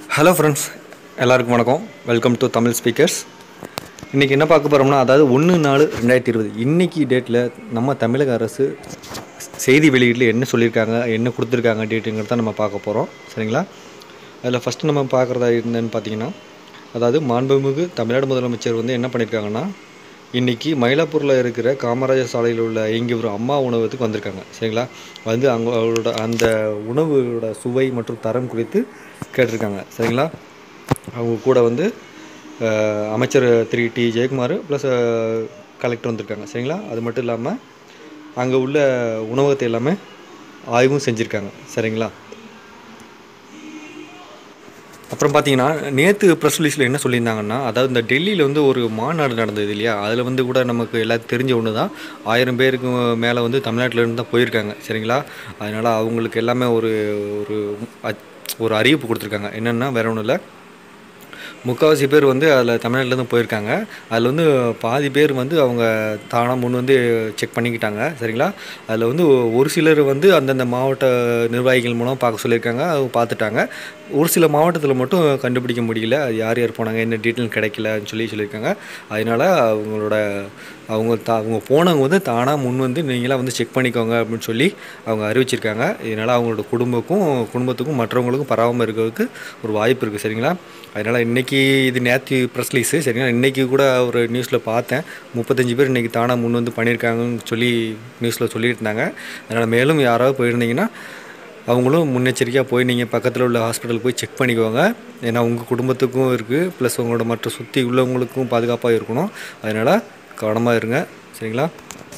hello friends எல்லாருக்கும் வணக்கம் welcome to Tamil speakers இன்றைக்கி என்ன பார்க்க போகிறோம்னா அதாவது ஒன்று நாலு ரெண்டாயிரத்தி இருபது இன்றைக்கி டேட்டில் நம்ம தமிழக அரசு செய்தி வெளியீட்டில் என்ன சொல்லியிருக்காங்க என்ன கொடுத்துருக்காங்க டேட்டுங்கிறத நம்ம பார்க்க போகிறோம் சரிங்களா அதில் ஃபஸ்ட்டு நம்ம பார்க்குறதா என்னன்னு பார்த்தீங்கன்னா அதாவது மாண்புமிகு தமிழ்நாடு முதலமைச்சர் வந்து என்ன பண்ணியிருக்காங்கன்னா இன்றைக்கி மயிலாப்பூரில் இருக்கிற காமராஜர் சாலையில் உள்ள இயங்கி வரும் அம்மா உணவகத்துக்கு வந்திருக்காங்க சரிங்களா வந்து அவங்களோட அந்த உணவோட சுவை மற்றும் தரம் குறித்து கேட்டிருக்காங்க சரிங்களா அவங்க கூட வந்து அஹ், அமைச்சர் திரு டி ஜெயக்குமார் ப்ளஸ் கலெக்டர் வந்திருக்காங்க சரிங்களா அது மட்டும் இல்லாமல் அங்கே உள்ள உணவகத்தை எல்லாமே ஆய்வும் செஞ்சுருக்காங்க சரிங்களா அப்புறம் பார்த்தீங்கன்னா நேற்று ப்ரெஸ் ரிலீஸில் என்ன சொல்லியிருந்தாங்கன்னா அதாவது இந்த டெல்லியில் வந்து ஒரு மாநாடு நடந்தது இல்லையா அதில் வந்து கூட நமக்கு எல்லாத்துக்கும் தெரிஞ்ச ஒன்று தான் ஆயிரம் பேருக்கு மேலே வந்து தமிழ்நாட்டில் இருந்து தான் போயிருக்காங்க சரிங்களா அதனால் அவங்களுக்கு எல்லாமே ஒரு ஒரு அச்- ஒரு அறிவிப்பு கொடுத்துருக்காங்க என்னென்னா வேற ஒன்றும் இல்லை முக்கால்வாசி பேர் வந்து அதில் தமிழ்நாட்டிலேருந்து போயிருக்காங்க அதில் வந்து பாதி பேர் வந்து அவங்க தானாக முன் வந்து செக் பண்ணிக்கிட்டாங்க சரிங்களா அதில் வந்து ஒரு சிலர் வந்து அந்தந்த மாவட்ட நிர்வாகிகள் மூலம் பார்க்க சொல்லியிருக்காங்க அவங்க பார்த்துட்டாங்க ஒரு சில மாவட்டத்தில் மட்டும் கண்டுபிடிக்க முடியல அது யார் யார் போனாங்க என்ன டீட்டெயில் கிடைக்கலன்னு சொல்லி சொல்லியிருக்காங்க அதனால் அவங்களோட அவங்க தா அவங்க போனவங்க வந்து தானாக முன் வந்து நீங்களாம் வந்து செக் பண்ணிக்கோங்க அப்படின்னு சொல்லி அவங்க அறிவிச்சிருக்காங்க இதனால் அவங்களோட குடும்பக்கும் குடும்பத்துக்கும் மற்றவங்களுக்கும் பரவாமல் இருக்கிறதுக்கு ஒரு வாய்ப்பு இருக்குது சரிங்களா அதனால் இன்றைக்கி இது நேற்று ப்ரெஸ் ரிலீஸு சரிங்களா இன்றைக்கி கூட ஒரு நியூஸில் பார்த்தேன் முப்பத்தஞ்சு பேர் இன்றைக்கி தானாக முன் வந்து பண்ணியிருக்காங்கன்னு சொல்லி நியூஸில் சொல்லிட்டு இருந்தாங்க அதனால் மேலும் யாராவது போயிருந்தீங்கன்னா அவங்களும் முன்னெச்சரிக்கையாக போய் நீங்கள் பக்கத்தில் உள்ள ஹாஸ்பிட்டல் போய் செக் பண்ணிக்கோங்க ஏன்னா உங்கள் குடும்பத்துக்கும் இருக்குது ப்ளஸ் உங்களோட மற்ற சுற்றி உள்ளவங்களுக்கும் பாதுகாப்பாக இருக்கணும் அதனால் கவனமாக இருங்க சரிங்களா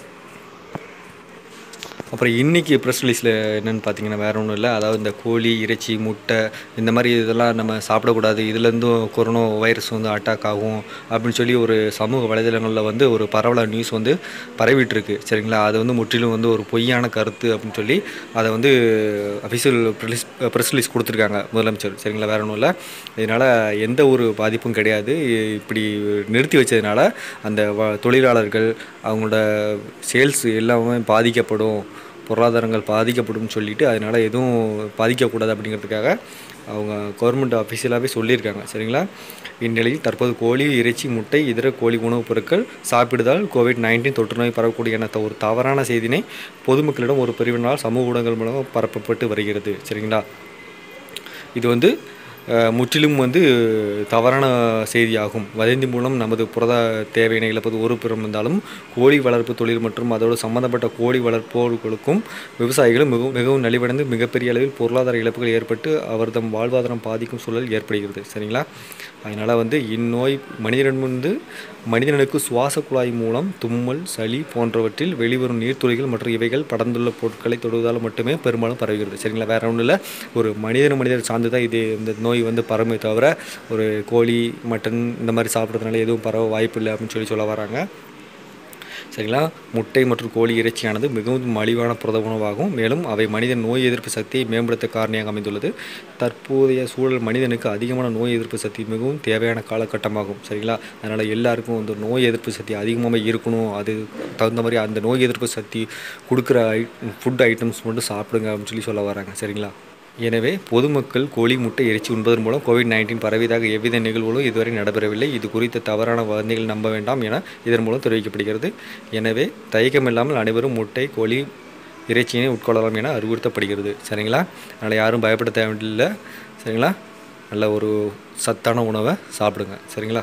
அப்புறம் இன்றைக்கி ப்ரெஸ் ரிலீஸில் என்னென்னு பார்த்தீங்கன்னா வேறு ஒன்றும் இல்லை அதாவது இந்த கோழி இறைச்சி முட்டை இந்த மாதிரி இதெல்லாம் நம்ம சாப்பிடக்கூடாது இதுலேருந்தும் கொரோனா வைரஸ் வந்து அட்டாக் ஆகும் அப்படின்னு சொல்லி ஒரு சமூக வலைதளங்களில் வந்து ஒரு பரவலான நியூஸ் வந்து பரவிட்டுருக்கு சரிங்களா அது வந்து முற்றிலும் வந்து ஒரு பொய்யான கருத்து அப்படின்னு சொல்லி அதை வந்து அஃபிஷியல் ப்ரெஸ் ப்ரெஸ் ரிலீஸ் கொடுத்துருக்காங்க முதலமைச்சர் சரிங்களா வேறு ஒன்றும் இல்லை இதனால் எந்த ஒரு பாதிப்பும் கிடையாது இப்படி நிறுத்தி வச்சதுனால அந்த வ- தொழிலாளர்கள் அவங்களோட சேல்ஸ் எல்லாமே பாதிக்கப்படும் பொருளாதாரங்கள் பாதிக்கப்படும் சொல்லிட்டு அதனால் எதுவும் பாதிக்கக்கூடாது அப்படிங்கிறதுக்காக அவங்க கவர்மெண்ட் அஃபிஷியலாகவே சொல்லியிருக்காங்க சரிங்களா இந்நிலையில் தற்போது கோழி இறைச்சி முட்டை இதர கோழி உணவுப் பொருட்கள் சாப்பிடுவதால் கோவிட் நைன்டீன் தொற்று நோய் பரவக்கூடிய என ஒரு தவறான செய்தினை பொதுமக்களிடம் ஒரு பிரிவினால் சமூக ஊடகங்கள் மூலம் பரப்பப்பட்டு வருகிறது சரிங்களா இது வந்து அஹ், முற்றிலும் வந்து தவறான செய்தியாகும் வதந்தி மூலம் நமது புரத தேவையினை இழப்பது ஒரு புறம் இருந்தாலும் கோழி வளர்ப்பு தொழில் மற்றும் அதோடு சம்பந்தப்பட்ட கோழி வளர்ப்போர்களுக்கும் விவசாயிகளும் மிகவும் மிகவும் நலிவடைந்து மிகப்பெரிய அளவில் பொருளாதார இழப்புகள் ஏற்பட்டு அவர்தம் வாழ்வாதாரம் பாதிக்கும் சூழல் ஏற்படுகிறது சரிங்களா அதனால் வந்து இந்நோய் மனிதனிடம் வந்து மனிதனுக்கு சுவாச குழாய் மூலம் தும்மல் சளி போன்றவற்றில் வெளிவரும் நீர்த்துளிகள் மற்றும் இவைகள் படர்ந்துள்ள பொருட்களை தொடுவதால் மட்டுமே பெரும்பாலும் பரவுகிறது சரிங்களா வேற ஒன்றும் இல்லை ஒரு மனிதன் மனிதர் சார்ந்து தான் இது இந்த நோய் வந்து பரவுமே தவிர ஒரு கோழி மட்டன் இந்த மாதிரி சாப்பிட்றதுனால எதுவும் பரவ வாய்ப்பு இல்லை அப்படின்னு சொல்லி சொல்ல வராங்க சரிங்களா முட்டை மற்றும் கோழி இறைச்சியானது மிகவும் மலிவான புரத உணவாகும் மேலும் அவை மனிதன் நோய் எதிர்ப்பு சக்தியை மேம்படுத்த காரணியாக அமைந்துள்ளது தற்போதைய சூழல் மனிதனுக்கு அதிகமான நோய் எதிர்ப்பு சக்தி மிகவும் தேவையான காலகட்டமாகும் சரிங்களா அதனால் எல்லாருக்கும் வந்து நோய் எதிர்ப்பு சக்தி அதிகமாக இருக்கணும் அது தகுந்த மாதிரி அந்த நோய் எதிர்ப்பு சக்தி கொடுக்குற ஐ ஃபுட் ஐட்டம்ஸ் மட்டும் சாப்பிடுங்க அப்படின்னு சொல்லி சொல்ல வராங்க சரிங்களா எனவே பொதுமக்கள் கோழி முட்டை இறைச்சி உண்பதன் மூலம் கோவிட் நைன்டீன் பரவியதாக எவ்வித நிகழ்வுகளும் இதுவரை நடைபெறவில்லை இது குறித்த தவறான வதந்திகள் நம்ப வேண்டாம் என இதன் மூலம் தெரிவிக்கப்படுகிறது எனவே தயக்கமில்லாமல் அனைவரும் முட்டை கோழி இறைச்சியினை உட்கொள்ளலாம் என அறிவுறுத்தப்படுகிறது சரிங்களா அதனால் யாரும் பயப்பட தேவையில்லை சரிங்களா நல்ல ஒரு சத்தான உணவை சாப்பிடுங்க சரிங்களா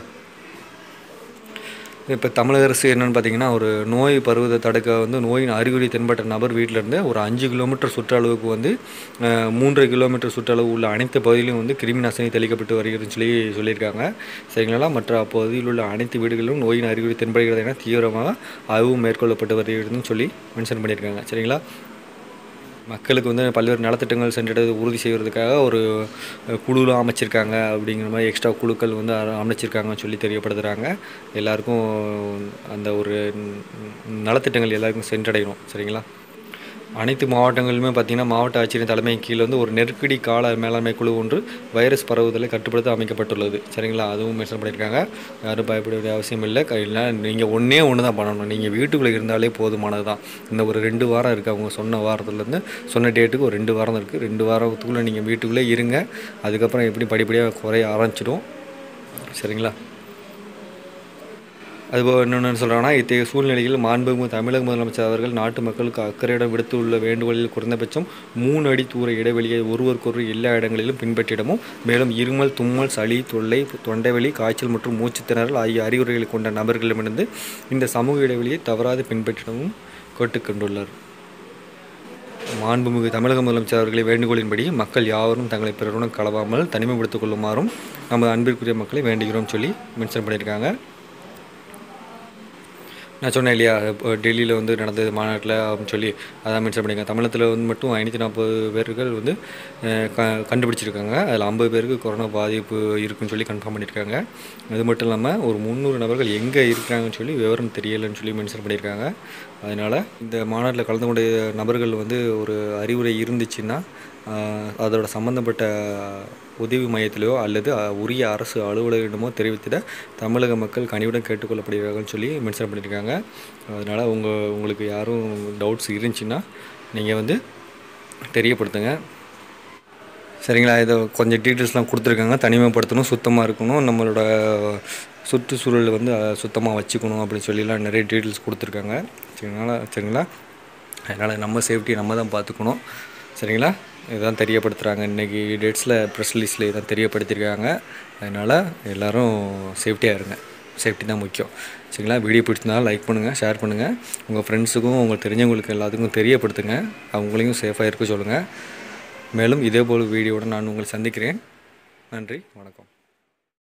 இப்போ தமிழக அரசு என்னென்னு பார்த்தீங்கன்னா ஒரு நோய் பருவத்தை தடுக்க வந்து நோயின் அறிகுறி தென்பட்ட நபர் வீட்டில் இருந்து ஒரு அஞ்சு கிலோமீட்டர் சுற்றளவுக்கு வந்து அஹ், மூன்றரை கிலோமீட்டர் சுற்றளவு உள்ள அனைத்து பகுதியிலும் வந்து கிருமி நாசினி தெளிக்கப்பட்டு வருகிறதுன்னு சொல்லி சொல்லியிருக்காங்க சரிங்களா மற்ற அப்பகுதியில் உள்ள அனைத்து வீடுகளிலும் நோயின் அறிகுறி தென்படுகிறது என தீவிரமாக ஆய்வு மேற்கொள்ளப்பட்டு வருகிறதுன்னு சொல்லி மென்ஷன் பண்ணியிருக்காங்க சரிங்களா மக்களுக்கு வந்து பல்வேறு நலத்திட்டங்கள் சென்றடைவது உறுதி செய்வதற்காக ஒரு அஹ், குழுலாம் அமைச்சிருக்காங்க அப்படிங்கிற மாதிரி எக்ஸ்ட்ரா குழுக்கள் வந்து அ- அமைச்சிருக்காங்கன்னு சொல்லி தெரியப்படுத்துகிறாங்க எல்லாருக்கும் அந்த ஒரு ந- நலத்திட்டங்கள் எல்லாருக்கும் சென்றடையணும் சரிங்களா அனைத்து மாவட்டங்களிலுமே பார்த்திங்கன்னா மாவட்ட ஆட்சியரின் தலைமையின் கீழ் வந்து ஒரு நெருக்கடி கால மேலாண்மை குழு ஒன்று வைரஸ் பரவுதலை கட்டுப்படுத்த அமைக்கப்பட்டுள்ளது சரிங்களா அதுவும் மென்ஷன் பண்ணியிருக்காங்க யாரும் பயப்பட வேண்டிய அவசியம் இல்லை இல்லை நீங்கள் ஒன்றே ஒன்று தான் பண்ணணும் நீங்கள் வீட்டுக்குள்ளே இருந்தாலே போதுமானது தான் இந்த ஒரு ரெண்டு வாரம் இருக்குது அவங்க சொன்ன வாரத்துலேருந்து சொன்ன டேட்டுக்கு ஒரு ரெண்டு வாரம் இருக்குது ரெண்டு வாரத்துக்குள்ளே நீங்கள் வீட்டுக்குள்ளே இருங்க அதுக்கப்புறம் எப்படி படிப்படியாக குறைய ஆரம்பிச்சிடும் சரிங்களா அதுபோல் என்னென்னு சொல்கிறாங்கன்னா இத்தகைய சூழ்நிலையில் மாண்புமிகு தமிழக முதலமைச்சர் அவர்கள் நாட்டு மக்களுக்கு அக்கறையிடம் விடுத்துள்ள வேண்டுகோளில் குறைந்தபட்சம் மூணு அடி தூர இடைவெளியை ஒருவருக்கொருவர் எல்லா இடங்களிலும் பின்பற்றிடவும் மேலும் இருமல் தும்மல் சளி தொல்லை தொண்டைவலி காய்ச்சல் மற்றும் மூச்சுத் திணறல் ஆகிய அறிகுறிகளை கொண்ட நபர்களிடமிருந்து இந்த சமூக இடைவெளியை தவறாது பின்பற்றிடவும் கேட்டுக்கொண்டுள்ளார் மாண்புமிகு தமிழக முதலமைச்சர் அவர்களை வேண்டுகோளின்படி மக்கள் யாவரும் தங்களை பிறருடன் கலவாமல் தனிமைப்படுத்திக் கொள்ளுமாறும் நமது அன்பிற்குரிய மக்களை வேண்டுகிறோம் சொல்லி மென்ஷன் பண்ணியிருக்காங்க நான் சொன்னேன் இல்லையா இப்போ டெல்லியில் வந்து நடந்தது மாநாட்டில் அப்படின்னு சொல்லி அதான் மென்ஷன் பண்ணியிருக்காங்க தமிழகத்தில் வந்து மட்டும் ஐநூற்றி நாற்பது பேர்கள் வந்து அஹ், க கண்டுபிடிச்சிருக்காங்க அதில் ஐம்பது பேருக்கு கொரோனா பாதிப்பு இருக்குன்னு சொல்லி கன்ஃபார்ம் பண்ணியிருக்காங்க அது மட்டும் இல்லாமல் ஒரு முந்நூறு நபர்கள் எங்கே இருக்கிறாங்கன்னு சொல்லி விவரம் தெரியலைன்னு சொல்லி மென்ஷன் பண்ணியிருக்காங்க அதனால் இந்த மாநாட்டில் கலந்து கொண்ட நபர்கள் வந்து ஒரு அறிவுரை இருந்துச்சுன்னா ஆஹ், அதோட சம்மந்தப்பட்ட உதவி மையத்திலையோ அல்லது அஹ், உரிய அரசு அலுவலரிடமோ தெரிவித்திட தமிழக மக்கள் கனிவுடன் கேட்டுக்கொள்ளப்படுகிறார்கள்னு சொல்லி மென்ஷன் பண்ணியிருக்காங்க அதனால் உங்கள் உங்களுக்கு யாரும் டவுட்ஸ் இருந்துச்சுன்னா நீங்கள் வந்து தெரியப்படுத்துங்க சரிங்களா இதை கொஞ்சம் டீட்டெயில்ஸ்லாம் கொடுத்துருக்காங்க தனிமைப்படுத்தணும் சுத்தமாக இருக்கணும் நம்மளோட சுற்றுச்சூழல் வந்து சுத்தமாக வச்சுக்கணும் அப்படின்னு சொல்லிலாம் நிறைய டீட்டெயில்ஸ் கொடுத்துருக்காங்க சரிங்களா சரிங்களா அதனால் நம்ம சேஃப்டி நம்ம தான் பார்த்துக்கணும் சரிங்களா இதுதான் தெரியப்படுத்துகிறாங்க இன்றைக்கி டேட்ஸில் ப்ரெஸ் ரிலீஸில் இதான் தெரியப்படுத்தியிருக்காங்க அதனால் எல்லோரும் சேஃப்டியாக இருங்க சேஃப்டி தான் முக்கியம் சரிங்களா வீடியோ பிடிச்சிருந்தாலும் லைக் பண்ணுங்கள் ஷேர் பண்ணுங்கள் உங்கள் ஃப்ரெண்ட்ஸுக்கும் உங்களுக்கு தெரிஞ்சவங்களுக்கு எல்லாத்துக்கும் தெரியப்படுத்துங்க அவங்களையும் சேஃபாக இருக்க சொல்லுங்கள் மேலும் இதேபோல் வீடியோவுடன் நான் உங்களை சந்திக்கிறேன் நன்றி வணக்கம்